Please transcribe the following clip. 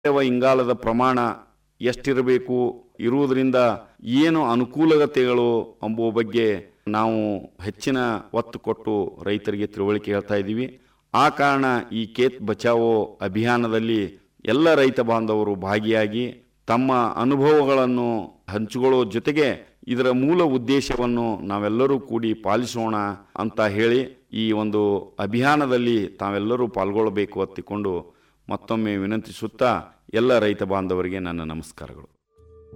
ಸಾವಯವ ಇಂಗಾಲದ ಪ್ರಮಾಣ ಎಷ್ಟಿರಬೇಕು ಇರುವುದರಿಂದ ಏನು ಅನುಕೂಲತೆಗಳು ಎಂಬುವ ಬಗ್ಗೆ ನಾವು ಹೆಚ್ಚಿನ ಒತ್ತು ಕೊಟ್ಟು ರೈತರಿಗೆ ತಿಳುವಳಿಕೆ ಹೇಳ್ತಾ ಇದ್ದೀವಿ ಆ ಕಾರಣ ಈ ಕೇತ್ ಬಚಾವೋ ಅಭಿಯಾನದಲ್ಲಿ ಎಲ್ಲ ರೈತ ಬಾಂಧವರು ಭಾಗಿಯಾಗಿ ತಮ್ಮ ಅನುಭವಗಳನ್ನು ಹಂಚಿಕೊಳ್ಳುವ ಜೊತೆಗೆ ಇದರ ಮೂಲ ಉದ್ದೇಶವನ್ನು ನಾವೆಲ್ಲರೂ ಕೂಡಿ ಪಾಲಿಸೋಣ ಅಂತ ಹೇಳಿ ಈ ಒಂದು ಅಭಿಯಾನದಲ್ಲಿ ತಾವೆಲ್ಲರೂ ಪಾಲ್ಗೊಳ್ಳಬೇಕು ಅತ್ತಿಕೊಂಡು ಮತ್ತೊಮ್ಮೆ ವಿನಂತಿಸುತ್ತಾ ಎಲ್ಲ ರೈತ ಬಾಂಧವರಿಗೆ ನನ್ನ ನಮಸ್ಕಾರಗಳು